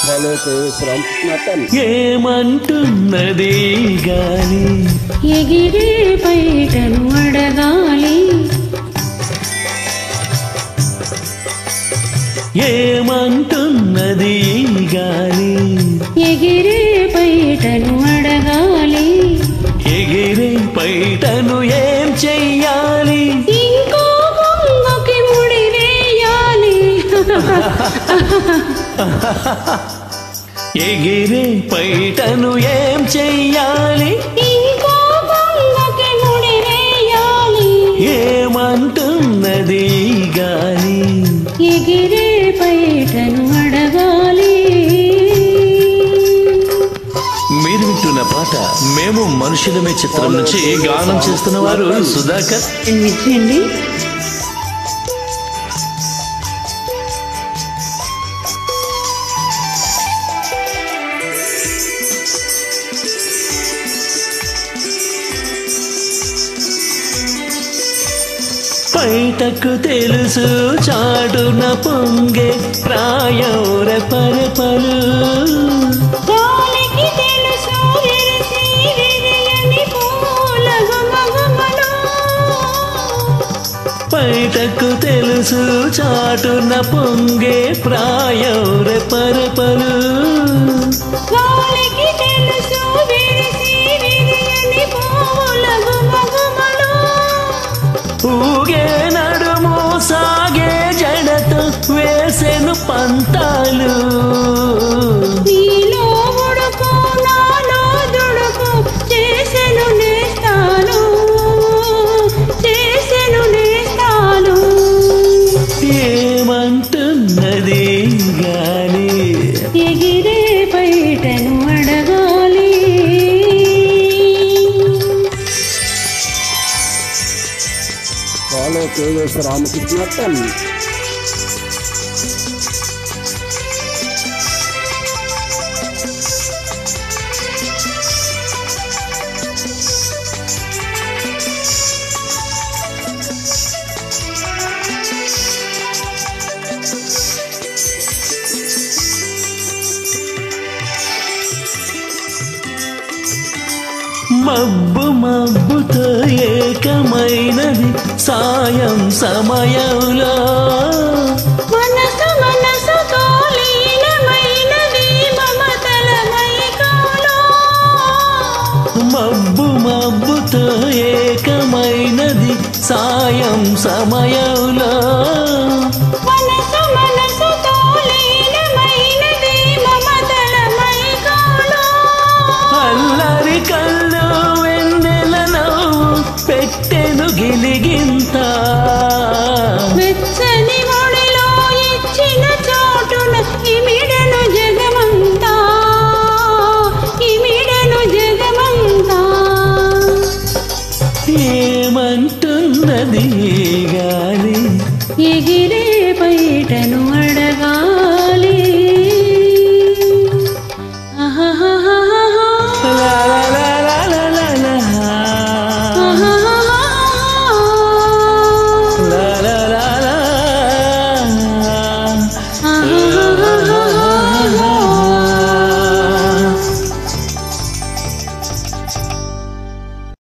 Hello Sri Ramakrishna ఏమంటున్నది గాలి ఎగిరే బయటను అడగాలి ఏమంటున్నది గాలి ఎగిరే బయటను అడగాలి ఎగిరే పైటను ఏం చెయ్యాలి ఇంకో బొమ్మకి ముడి వేయాలి ఎగిరే పైటను ఏం చెయ్యాలి ఇంకో బొమ్మకి ముడి వేయాలి ఏమంటున్నది గాలి ఎగిరే బయటను అడగాలి మీరు వింటున్న పాట మేము మనుషులమే చిత్రం నుంచి గానం చేస్తున్న వారు సుధాకర్ విజయండి బయటకు తెలుసు చాటున పొంగే ప్రాయోర పరపలు గాలికి తెలుసు విరిసి విరియని పూల గుమగుమలు. బయటకు తెలుసు చాటున పొంగే ప్రాయోర పరపలు గాలికి తెలుసు విరిసి విరియని పూల గుమగుమలు. ఊగే నడుము సాగే జడతో వేసెను పంతాలు నీలో ఉడుకు, నాలో దుడుకు, చేసెను నేస్తాలు, చేసెను నేస్తాలు. ఏమంటున్నది గాలి ఎగిరే బయటను అడగాలి హలో కేఎస్ రామకృష్ణ తల్లి మబ్బు మబ్బుతో ఏకమైనది సాయం సమయంలో